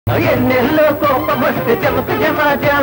ఎన్నెల్లో కోపం వస్తే చెమకు జమాజం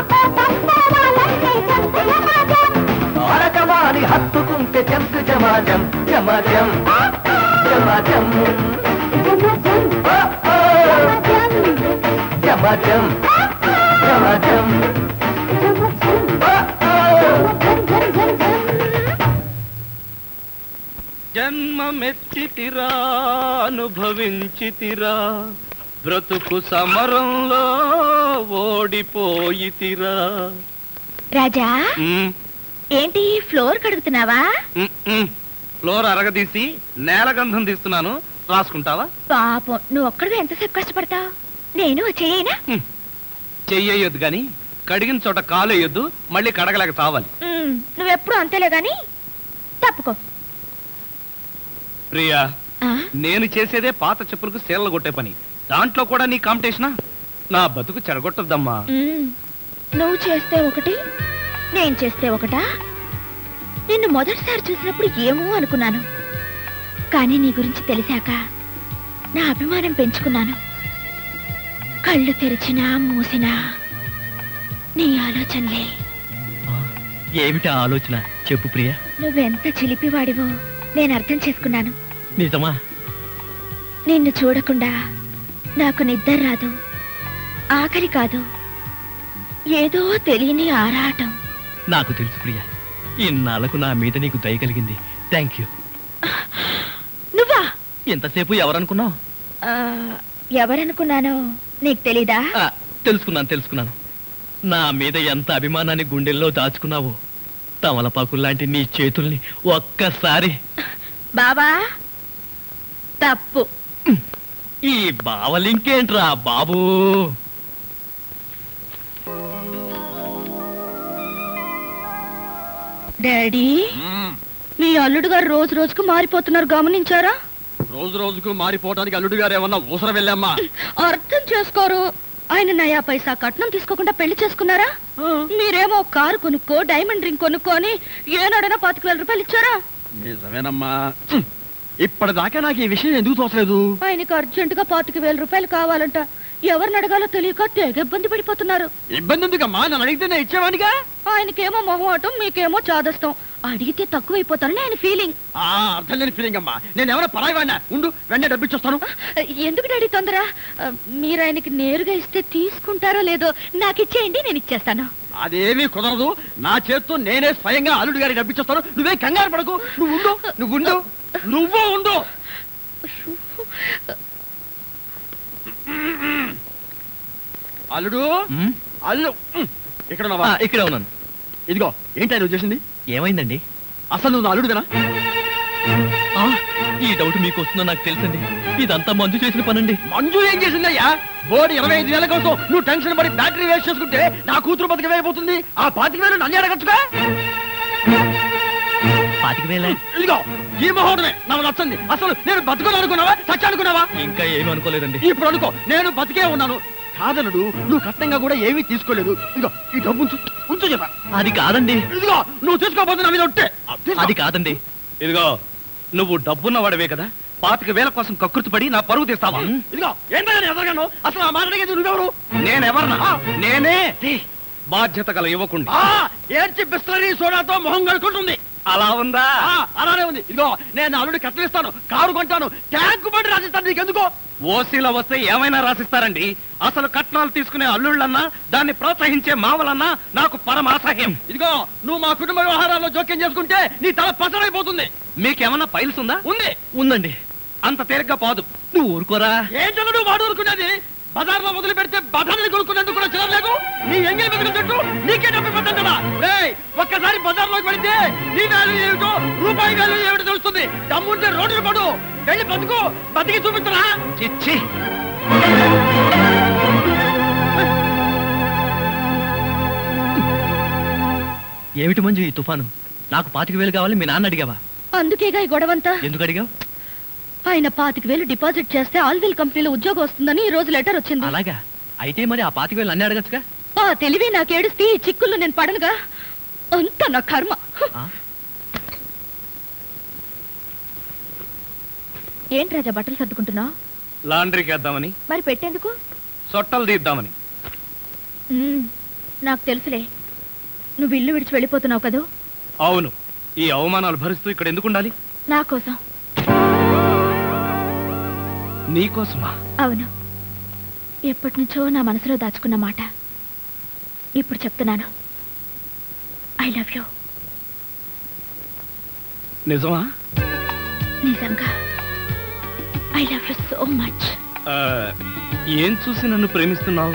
అరకమాని హత్తుకుంటే చెంకు జమాజం జమాజం జమాజం ఓ, ఓ, జమాజం జమాజం ఓ, ఓ. జన్మమెత్తితిరా అనుభవించితిరా బ్రతుకు సమరంలో ఓడిపోయితిరా రాజా ఉమ్, ఏంటి ఫ్లోర్ కడుగుతున్నావా ఉమ్, ఉమ్. ఫ్లోర్ అరగదీసి నేల గంధం తీస్తున్నాను రాసుకుంటావా పాపం నువ్వు ఒక్కడివి ఎంతసేపు కష్టపడతావు నేను చేయనా చెయ్యొద్దు గాని కడిగిన చోట కాలు వేయొద్దు మళ్ళీ కడగలేక చావాలి నువ్వెప్పుడు అంతేలే గాని తప్పుకో ప్రియా ఆ, నేను చేసేదే పాత చెప్పులకు సేలలు కొట్టే పని దాంట్లో కూడా నీ కాంపిటీషనా నా బతుకు చెడగొట్టద్దమ్మా ఉమ్, నువ్వు చేస్తే ఒకటి నేను చేస్తే ఒకటా నిన్ను మొదటిసారి చూసినప్పుడు ఏమో అనుకున్నాను కానీ నీ గురించి తెలిసాక నా అభిమానం పెంచుకున్నాను కళ్ళు తెరిచినా మూసినా నీ ఆలోచనలే ఏమిటా ఆలోచన చెప్పు ప్రియా నువ్వెంత చిలిపివాడివో నేను అర్థం చేసుకున్నాను నిజమా నిన్ను చూడకుండా నాకు నిద్ర రాదు ఆకలి కాదు ఏదో తెలియని ఆరాటం నాకు తెలుసు ప్రియా ఇన్నాళ్లకు నా మీద నీకు దయ కలిగింది థ్యాంక్ యూ నువ్వా ఎంతసేపు ఎవరనుకున్నావు ఆ, ఎవరనుకున్నానో నీకు తెలీదా ఆ, తెలుసుకున్నాను తెలుసుకున్నాను నా మీద ఎంత అభిమానాన్ని గుండెల్లో దాచుకున్నావో తమలపాకుల్లాంటి నీ చేతుల్ని ఒక్కసారి బాబా తప్పు ఈ బావలింకేంట్రా బాబూ డాడీ మీ అల్లుడు గారు రోజు రోజుకు మారిపోతున్నారు గమనించారా రోజు రోజుకు మారిపోవడానికి అల్లుడు గారు ఏమన్నా ఊసర వెళ్ళామ్మా అర్థం చేసుకోరు ఆయన నయా పైసా కట్నం తీసుకోకుండా పెళ్లి చేసుకున్నారా మీరేమో కారు కొనుక్కో డైమండ్ రింగ్ కొనుక్కొని ఏనాడైనా పాతిక వేల రూపాయలు ఇచ్చారా నిజమేనమ్మా ఇప్పటిదాకా నాకు ఈ విషయం ఎందుకు తోచలేదు ఆయనకు అర్జెంట్ గా పాతిక వేల రూపాయలు కావాలంట ఎవరిని అడగాలో తెలియక తెగ ఇబ్బంది పడిపోతున్నారు ఇబ్బంది ఎందుకమ్మా నన్ను అడిగితే నేను ఇచ్చేవానిగా ఆయనకేమో మొహమాటం మీకేమో చాదస్తం అడిగితే తక్కువైపోతారని ఆయన ఫీలింగ్ ఆ అర్థం లేని ఫీలింగ్ అమ్మా నేను ఎవరో పరాయి వాడినా ఉండు వెంటనే డబ్బిచ్చొస్తాను ఎందుకు డాడీ తొందర ఆ, మీరు ఆయనకి నేరుగా ఇస్తే తీసుకుంటారో లేదో నాకు ఇచ్చేయండి నేను ఇచ్చేస్తాను అదేమీ కుదరదు నా చేత్తో నేనే స్వయంగా అల్లుడు గారికి డబ్బిచ్చొస్తాను నువ్వే కంగారు పడకు నువ్వు ఉండు నువ్వు ఉండు నువ్వు ఉండు అల్లుడు ఉమ్, అల్లు ఇక్కడ ఆ, ఉన్నావా ఇక్కడే ఉన్నాను ఇదిగో ఏంటి నువ్వు చేసింది ఏమైందండి అసలు నువ్వు నా అల్లుడువేనా ఆ, ఈ డౌట్ మీకు వస్తుందో నాకు తెలుసండి ఇదంతా మందు చేసిన పనండి మంజు ఏం చేసిందయ్యా బోర్డు ఇరవై ఐదు వేల కోసం నువ్వు టెన్షన్ పడి బ్యాటరీ వేస్ట్ చేసుకుంటే నా కూతురు బతికి వేయబోతుంది ఆ పాతిక వేలు నన్ను అడగచ్చుగా పాతిక వేల ఇదిగో ఈ మహోడమే నాకు నచ్చింది అసలు నేను బతుకుని అనుకున్నావా చచ్చి అనుకున్నావా ఇంకా ఏమీ అనుకోలేదండి ఇప్పుడు అనుకో నేను బతికే ఉన్నాను కాదనుడు నువ్వు కష్టంగా కూడా ఏమీ తీసుకోలేదు ఇదిగో ఈ డబ్బు ఉంచు ఉంచు చెప్పా అది కాదండి ఇదిగో నువ్వు తీసుకోబోతు నా మీద ఒట్టే అది కాదండి ఇదిగో నువ్వు డబ్బున్న వాడవే కదా పాతిక వేల కోసం కకృతి పడి నా పరువు తీస్తావా ఉం. ఇదిగో ఏంటో ఎదగను అసలు ఆ మాట అడిగేది నువ్వెవరు నేనెవరనా నేనే బాధ్యత గల యువకుండి ఏడ్చి బిస్లరీ సోడాతో మొహం కడుకుంటుంది అలా ఉందా అలానే ఉంది ఇదిగో నేను అల్లుడి కట్టలిస్తాను కారు కొంటాను ట్యాంకు బండి రాసిస్తాను నీకెందుకో ఓసీలో వస్తే ఏమైనా రాసిస్తారండి అసలు కట్నాలు తీసుకునే అల్లుళ్ళన్నా దాన్ని ప్రోత్సహించే మావలన్నా నాకు పరమ అసహ్యం ఇదిగో నువ్వు మా కుటుంబ వ్యవహారాల్లో జోక్యం చేసుకుంటే నీ తల పసరైపోతుంది మీకేమన్నా పైల్స్ ఉందా ఉంది ఉందండి అంత తేలిగ్గా పోదు నువ్వు ఊరుకోరా ఏంటో నువ్వు వాడు ఊరుకునేది బజార్లో వదిలి పెడితే బఠానీ కొనుక్కునేందుకు కూడా చిరలేదు నీ ఎంగిలి బతుకు చుట్టూ నీకే డబ్బు పెట్టం కదా రేయ్ ఒక్కసారి బజార్లోకి వెళితే నీ వాల్యూ ఏమిటో రూపాయి వాల్యూ ఏమిటో తెలుస్తుంది దమ్ముంటే రోడ్డు పడు వెళ్ళి బతుకు బతికి చూపించరా చిచ్చి ఏమిటి మంజు ఈ తుఫాను నాకు పాతిక వేలు కావాలి మీ నాన్న అడిగావా అందుకేగా ఈ గొడవంతా ఎందుకు అడిగావు ఆయన పాతిక వేలు డిపాజిట్ చేస్తే ఆల్విల్ కంపెనీలో ఉద్యోగం వస్తుందని ఈ రోజు లెటర్ వచ్చింది అలాగా అయితే మరి ఆ పాతిక వేలు అన్నీ అడగచ్చుగా ఆ తెలివి నాకేడుస్తే ఈ చిక్కుల్లో నేను పడనుగా అంత నా కర్మ ఆ? ఏంటి రాజా బట్టలు సర్దుకుంటున్నావు లాండ్రీకి వేద్దామని మరి పెట్టేందుకు సొట్టలు తీద్దామని మ్మ్, నాకు తెలుసులే నువ్వు ఇల్లు విడిచి వెళ్ళిపోతున్నావు కదూ అవును ఈ అవమానాలు భరిస్తూ ఇక్కడ ఎందుకు ఉండాలి నా కోసం నీకోసమా అవును ఎప్పటి నుంచో నా మనసులో దాచుకున్న మాట ఇప్పుడు చెప్తున్నాను ఐ లవ్ యూ నిజమా నిజంగా I love you so much ఆ, ఏం చూసి నన్ను ప్రేమిస్తున్నావు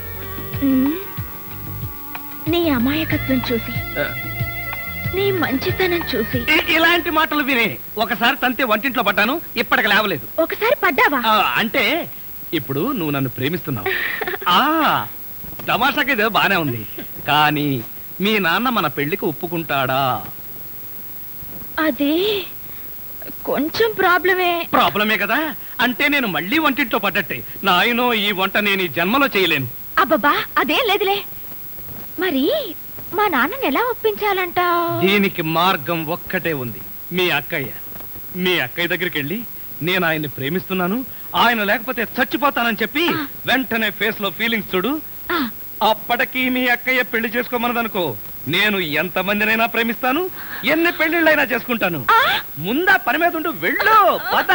నీ అమాయకత్వం చూసి ఆ, నీ మంచితనం చూసి ఇ- ఇలాంటి మాటలు వినే ఒకసారి తంతే వంటింట్లో పడ్డాను ఇప్పటికి లేవలేదు ఒకసారి పడ్డావా ఆ, అంటే ఇప్పుడు నువ్వు నన్ను ప్రేమిస్తున్నావు ఆ తమాషాకి ఇదో బానే ఉంది కానీ మీ నాన్న మన పెళ్లికి ఒప్పుకుంటాడా అది కొంచెం ప్రాబ్లమే ప్రాబ్లమే కదా అంటే నేను మళ్ళీ వంటింట్లో పడ్డట్టే నాయనో ఈ వంట నేను ఈ జన్మలో చేయలేను అబ్బబ్బా అదేం లేదులే మరి మా నాన్నని ఎలా ఒప్పించాలంటావు దీనికి మార్గం ఒక్కటే ఉంది మీ అక్కయ్య మీ అక్కయ్య దగ్గరికి వెళ్ళి నేను ఆయన్ని ప్రేమిస్తున్నాను ఆయన లేకపోతే చచ్చిపోతానని చెప్పి వెంటనే ఫేస్ లో ఫీలింగ్స్ చూడు అప్పటికి మీ అక్కయ్య పెళ్లి చేసుకోమన్నదనుకో నేను ఎంత మందినైనా ప్రేమిస్తాను ఎన్ని పెళ్లిళ్ళైనా చేసుకుంటాను ముందా పని మీద ఉండు వెళ్ళు పద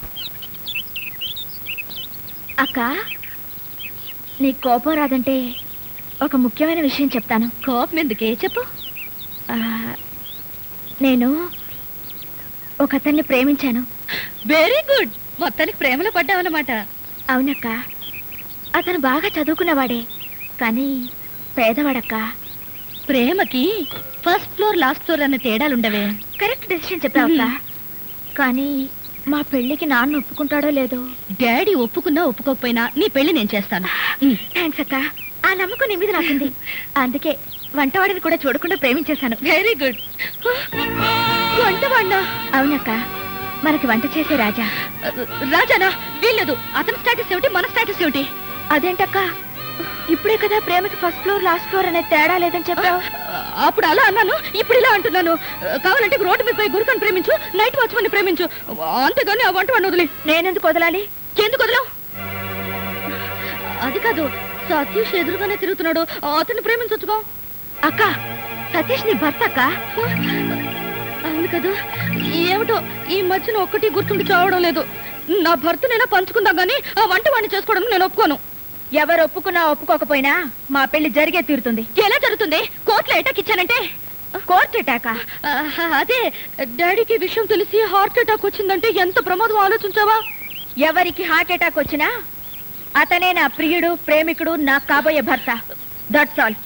అక్క నీ కోపం రాదంటే ఒక ముఖ్యమైన విషయం చెప్తాను కోపం ఎందుకే చెప్పు నేను ఒక అతన్ని ప్రేమించాను వెరీ గుడ్ మొత్తానికి ప్రేమలో పడ్డావన్నమాట అవునక్క అతను బాగా చదువుకున్నవాడే కానీ పేదవాడక్క ప్రేమకి ఫస్ట్ ఫ్లోర్ లాస్ట్ ఫ్లోర్ అన్న తేడాలుండవే కరెక్ట్ డెసిషన్ చెప్పావక్క కానీ మా పెళ్లికి నాన్న ఒప్పుకుంటాడో లేదో డాడీ ఒప్పుకున్నా ఒప్పుకోకపోయినా నీ పెళ్లి నేను చేస్తాను థ్యాంక్స్ అక్క ఆ నమ్మకం నీ మీద నాకుంది అందుకే వంటవాడిని కూడా చూడకుండా ప్రేమించేశాను వెరీ గుడ్ వంటవాడినా అవునక్క మనకి వంట చేసే రాజా రాజానా వీల్లేదు అతని స్టేటస్ ఏమిటి మన స్టేటస్ ఏమిటి అదేంటక్క ఇప్పుడే కదా ప్రేమకి ఫస్ట్ ఫ్లోర్ లాస్ట్ ఫ్లోర్ అనే తేడా లేదని చెప్పావు అప్పుడు అలా అన్నాను ఇప్పుడు ఇలా అంటున్నాను కావాలంటే రోడ్డు మీద పోయి గురుకని ప్రేమించు నైట్ వాచ్మన్ ప్రేమించు అంతేగాని ఆ వంట వాడిని వదిలే నేనెందుకు వదలాలి ఎందుకు వదలవు అది కాదు సతీష్ ఎదురుగానే తిరుగుతున్నాడు అతన్ని ప్రేమించొచ్చుకో అక్క సతీష్ నీ భర్త అక్క అవును కదా ఏమిటో ఈ మధ్యన ఒక్కటి గుర్తుండి చావడం లేదు నా భర్తనైనా పంచుకుందాం గానీ ఆ వంట వాడిని చేసుకోవడం నేను ఒప్పుకోను ఎవరు ఒప్పుకున్నా ఒప్పుకోకపోయినా మా పెళ్లి జరిగే తీరుతుంది ఎలా జరుగుతుంది కోర్టులో అటాక్ ఇచ్చానంటే కోర్టు అటాక్ అదే డాడీకి విషయం తెలిసి హార్ట్ అటాక్ వచ్చిందంటే ఎంత ప్రమాదం ఆలోచించావా ఎవరికి హార్ట్ అటాక్ వచ్చినా అతనే నా ప్రియుడు ప్రేమికుడు నా కాబోయే భర్త దట్స్ ఆల్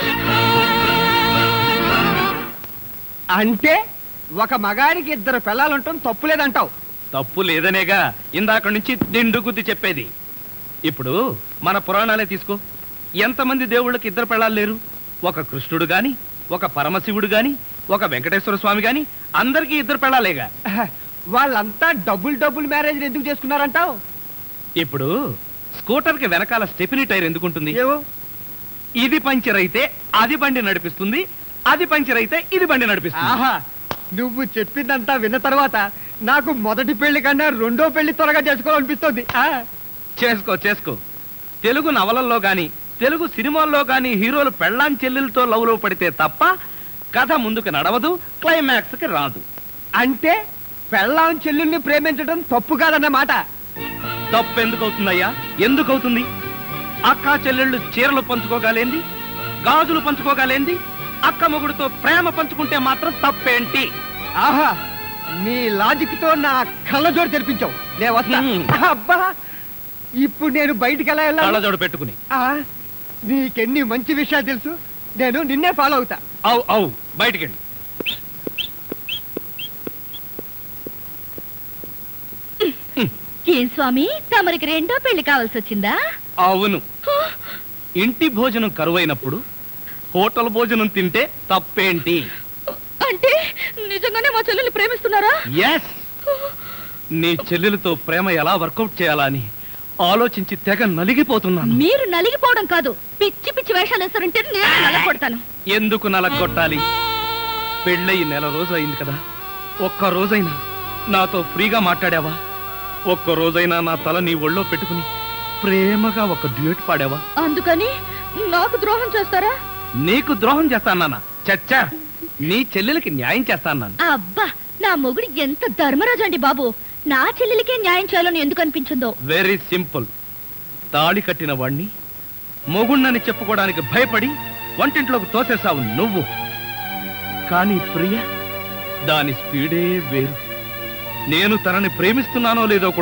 అంటే ఒక మగాడికి ఇద్దరు పిల్లలుంటాం తప్పులేదంటావు తప్పు లేదనేగా ఇందాక నుంచి దిండు గుద్ది చెప్పేది ఇప్పుడు మన పురాణాలే తీసుకో ఎంతమంది దేవుళ్ళకి ఇద్దరు పెళ్ళాలు లేరు ఒక కృష్ణుడు గాని ఒక పరమశివుడు గాని ఒక వెంకటేశ్వర స్వామి గాని అందరికీ ఇద్దరు పెళ్ళాలేగా వాళ్ళంతా డబుల్ డబుల్ మ్యారేజ్ ఎందుకు చేసుకున్నారంటావు ఇప్పుడు స్కూటర్ కి వెనకాల స్టెఫినీ టైర్ ఎందుకుంటుంది ఏవో ఇది పంచర్ అయితే అది బండి నడిపిస్తుంది అది పంచర్ అయితే ఇది బండి నడిపిస్తుంది ఆహా నువ్వు చెప్పిందంతా విన్న తర్వాత నాకు మొదటి పెళ్లి కన్నా రెండో పెళ్లి త్వరగా చేసుకోవాలనిపిస్తుంది ఆ, చేసుకో చేసుకో తెలుగు నవలల్లో గాని తెలుగు సినిమాల్లో గాని హీరోలు పెళ్ళాం చెల్లెలతో లవ్లో పడితే తప్ప కథ ముందుకు నడవదు క్లైమాక్స్ కి రాదు అంటే పెళ్ళాం చెల్లుల్ని ప్రేమించడం తప్పు కాదన్నమాట తప్పు ఎందుకు అవుతుందయ్యా ఎందుకు అవుతుంది అక్క చెల్లెళ్ళు చీరలు పంచుకోగలేంది గాజులు పంచుకోగలేంది అక్క మొగుడుతో ప్రేమ పంచుకుంటే మాత్రం తప్పేంటి ఆహా నీ లాజిక్ తో నా కళ్ళజోడు తెరిపించావు లే వస్తా హ్మ్. అబ్బా ఇప్పుడు నేను బయటికి ఎలా వెళ్ళాలి కళ్ళజోడు పెట్టుకుని ఆ, నీకెన్ని మంచి విషయాలు తెలుసు నేను నిన్నే ఫాలో అవుతా అవు అవు బయటికెళ్ళి ఏం స్వామి తమరికి రెండో పెళ్లి కావాల్సి వచ్చిందా అవును ఇంటి భోజనం కరువైనప్పుడు హోటల్ భోజనం తింటే తప్పేంటి అంటే నిజంగానే మా చెల్లెల్ని ప్రేమిస్తున్నారా ఎస్ నీ చెల్లెలతో ప్రేమ ఎలా వర్కౌట్ చేయాలా అని ఆలోచించి తెగ నలిగిపోతున్నాను మీరు నలిగిపోవడం కాదు పిచ్చి పిచ్చి వేషాలు వేస్తారంటే నేను నలగొడతాను ఎందుకు నలగొట్టాలి పెళ్ళయి నెల రోజు అయింది కదా ఒక్క రోజైనా నాతో ఫ్రీగా మాట్లాడావా ఒక్క రోజైనా నా తల నీ ఒళ్ళో పెట్టుకుని ప్రేమగా ఒక డ్యూట్ పాడావా అందుకని నాకు ద్రోహం చేస్తారా నీకు ద్రోహం చేస్తానా చచ్చా నీ చెల్లెలకి న్యాయం చేస్తాను అబ్బా నా మొగుడు ఎంత ధర్మరాజు అండి బాబు నా చెల్లెలికే న్యాయం చేయాలని ఎందుకు అనిపించిందో వెరీ సింపుల్ తాళి కట్టిన వాణ్ణి మొగుణ్ణని చెప్పుకోవడానికి భయపడి వంటింట్లోకి తోసేసావు నువ్వు కానీ ప్రియ దాని స్పీడే వేరు నేను తనని ప్రేమిస్తున్నానో లేదో కూడా